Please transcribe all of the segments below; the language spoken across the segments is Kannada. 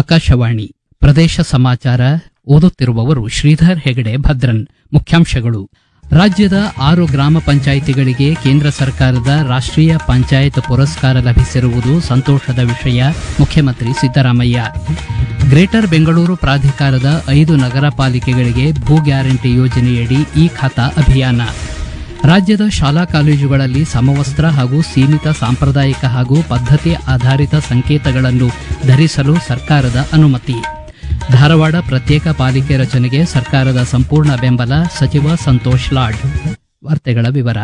ಆಕಾಶವಾಣಿ ಪ್ರದೇಶ ಸಮಾಚಾರ ಓದುತ್ತಿರುವವರು ಶ್ರೀಧರ್ ಹೆಗಡೆ ಭದ್ರನ್ ಮುಖ್ಯಾಂಶಗಳು ರಾಜ್ಯದ ಆರು ಗ್ರಾಮ ಪಂಚಾಯಿತಿಗಳಿಗೆ ಕೇಂದ್ರ ಸರ್ಕಾರದ ರಾಷ್ಟ್ರೀಯ ಪಂಚಾಯತ್ ಪುರಸ್ಕಾರ ಲಭಿಸಿರುವುದು ಸಂತೋಷದ ವಿಷಯ ಮುಖ್ಯಮಂತ್ರಿ ಸಿದ್ದರಾಮಯ್ಯ ಗ್ರೇಟರ್ ಬೆಂಗಳೂರು ಪ್ರಾಧಿಕಾರದ ಐದು ನಗರ ಪಾಲಿಕೆಗಳಿಗೆ ಭೂ ಗ್ಯಾರಂಟಿ ಯೋಜನೆಯಡಿ ಈ ಖಾತಾ ಅಭಿಯಾನ ರಾಜ್ಯದ ಶಾಲಾ ಕಾಲೇಜುಗಳಲ್ಲಿ ಸಮವಸ್ತ್ರ ಹಾಗೂ ಸೀಮಿತ ಸಾಂಪ್ರದಾಯಿಕ ಹಾಗೂ ಪದ್ಧತಿ ಆಧಾರಿತ ಸಂಕೇತಗಳನ್ನು ಧರಿಸಲು ಸರ್ಕಾರದ ಅನುಮತಿ ಧಾರವಾಡ ಪ್ರತ್ಯೇಕ ಪಾಲಿಕೆ ರಚನೆಗೆ ಸರ್ಕಾರದ ಸಂಪೂರ್ಣ ಬೆಂಬಲ ಸಚಿವ ಸಂತೋಷ್ ಲಾಡ್ ವಾರ್ತೆಗಳ ವಿವರ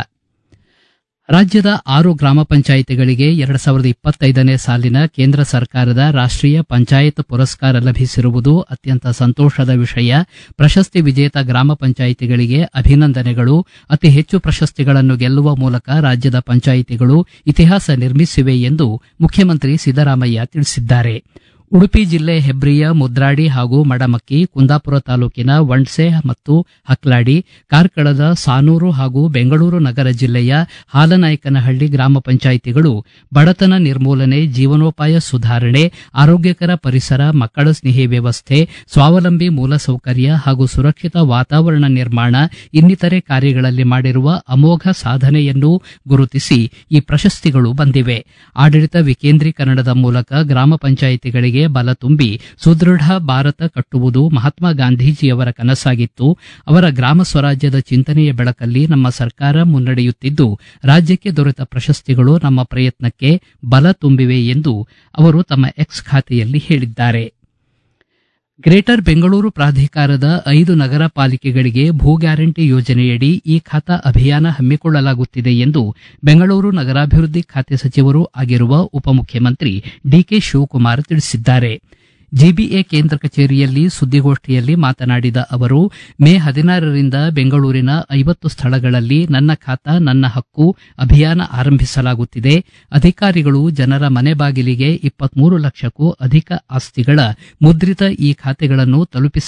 ರಾಜ್ಯದ ಆರು ಗ್ರಾಮ ಪಂಚಾಯಿತಿಗಳಿಗೆ ಎರಡು ಸಾವಿರದ ಇಪ್ಪತ್ತೈದನೇ ಸಾಲಿನ ಕೇಂದ್ರ ಸರ್ಕಾರದ ರಾಷ್ಟ್ರೀಯ ಪಂಚಾಯತ್ ಪುರಸ್ಕಾರ ಲಭಿಸಿರುವುದು ಅತ್ಯಂತ ಸಂತೋಷದ ವಿಷಯ ಪ್ರಶಸ್ತಿ ವಿಜೇತ ಗ್ರಾಮ ಪಂಚಾಯಿತಿಗಳಿಗೆ ಅಭಿನಂದನೆಗಳು ಅತಿ ಹೆಚ್ಚು ಪ್ರಶಸ್ತಿಗಳನ್ನು ಗೆಲ್ಲುವ ಮೂಲಕ ರಾಜ್ಯದ ಪಂಚಾಯಿತಿಗಳು ಇತಿಹಾಸ ನಿರ್ಮಿಸಿವೆ ಎಂದು ಮುಖ್ಯಮಂತ್ರಿ ಸಿದ್ದರಾಮಯ್ಯ ತಿಳಿಸಿದ್ದಾರೆ ಉಡುಪಿ ಜಿಲ್ಲೆ ಹೆಬ್ರಿಯ ಮುದ್ರಾಡಿ ಹಾಗೂ ಮಡಮಕ್ಕಿ ಕುಂದಾಪುರ ತಾಲೂಕಿನ ವಂಡ್ಸೆ ಮತ್ತು ಹಕ್ಲಾಡಿ ಕಾರ್ಕಳದ ಸಾನೂರು ಹಾಗೂ ಬೆಂಗಳೂರು ನಗರ ಜಿಲ್ಲೆಯ ಹಾಲನಾಯಕನಹಳ್ಳಿ ಗ್ರಾಮ ಪಂಚಾಯಿತಿಗಳು ಬಡತನ ನಿರ್ಮೂಲನೆ ಜೀವನೋಪಾಯ ಸುಧಾರಣೆ ಆರೋಗ್ಯಕರ ಪರಿಸರ ಮಕ್ಕಳ ಸ್ನೇಹಿ ವ್ಯವಸ್ಥೆ ಸ್ವಾವಲಂಬಿ ಮೂಲಸೌಕರ್ಯ ಹಾಗೂ ಸುರಕ್ಷಿತ ವಾತಾವರಣ ನಿರ್ಮಾಣ ಇನ್ನಿತರೆ ಕಾರ್ಯಗಳಲ್ಲಿ ಮಾಡಿರುವ ಅಮೋಘ ಸಾಧನೆಯನ್ನು ಗುರುತಿಸಿ ಈ ಪ್ರಶಸ್ತಿಗಳು ಬಂದಿವೆ ಆಡಳಿತ ವಿಕೇಂದ್ರೀಕರಣದ ಮೂಲಕ ಗ್ರಾಮ ಪಂಚಾಯಿತಿಗಳಿಗೆ ಬಲ ತುಂಬಿ ಸುದೃಢ ಭಾರತ ಕಟ್ಟುವುದು ಮಹಾತ್ಮ ಗಾಂಧೀಜಿಯವರ ಕನಸಾಗಿತ್ತು ಅವರ ಗ್ರಾಮ ಸ್ವರಾಜ್ಯದ ಚಿಂತನೆಯ ಬೆಳಕಲ್ಲಿ ನಮ್ಮ ಸರ್ಕಾರ ಮುನ್ನಡೆಯುತ್ತಿದ್ದು ರಾಜ್ಯಕ್ಕೆ ದೊರೆತ ಪ್ರಶಸ್ತಿಗಳು ನಮ್ಮ ಪ್ರಯತ್ನಕ್ಕೆ ಬಲ ತುಂಬಿವೆ ಎಂದು ಅವರು ತಮ್ಮ ಎಕ್ಸ್ ಖಾತೆಯಲ್ಲಿ ಹೇಳಿದ್ದಾರೆ ಗ್ರೇಟರ್ ಬೆಂಗಳೂರು ಪ್ರಾಧಿಕಾರದ ಐದು ನಗರ ಪಾಲಿಕೆಗಳಿಗೆ ಭೂ ಗ್ಯಾರಂಟಿ ಯೋಜನೆಯಡಿ ಈ ಖಾತಾ ಅಭಿಯಾನ ಹಮ್ಮಿಕೊಳ್ಳಲಾಗುತ್ತಿದೆ ಎಂದು ಬೆಂಗಳೂರು ನಗರಾಭಿವೃದ್ಧಿ ಖಾತೆ ಸಚಿವರೂ ಆಗಿರುವ ಉಪಮುಖ್ಯಮಂತ್ರಿ ಡಿಕೆ ಶಿವಕುಮಾರ್ ತಿಳಿಸಿದ್ದಾರೆ ಜಿಬಿಎ ಕೇಂದ್ರ ಕಚೇರಿಯಲ್ಲಿ ಸುದ್ದಿಗೋಷ್ಠಿಯಲ್ಲಿ ಮಾತನಾಡಿದ ಅವರು ಮೇ ಹದಿನಾರರಿಂದ ಬೆಂಗಳೂರಿನ ಐವತ್ತು ಸ್ಥಳಗಳಲ್ಲಿ ನನ್ನ ಖಾತಾ ನನ್ನ ಹಕ್ಕು ಅಭಿಯಾನ ಆರಂಭಿಸಲಾಗುತ್ತಿದೆ ಅಧಿಕಾರಿಗಳು ಜನರ ಮನೆ ಬಾಗಿಲಿಗೆ ಇಪ್ಪತ್ಮೂರು ಲಕ್ಷಕ್ಕೂ ಅಧಿಕ ಆಸ್ತಿಗಳ ಮುದ್ರಿತ ಈ ಖಾತೆಗಳನ್ನು ತಲುಪಿಸ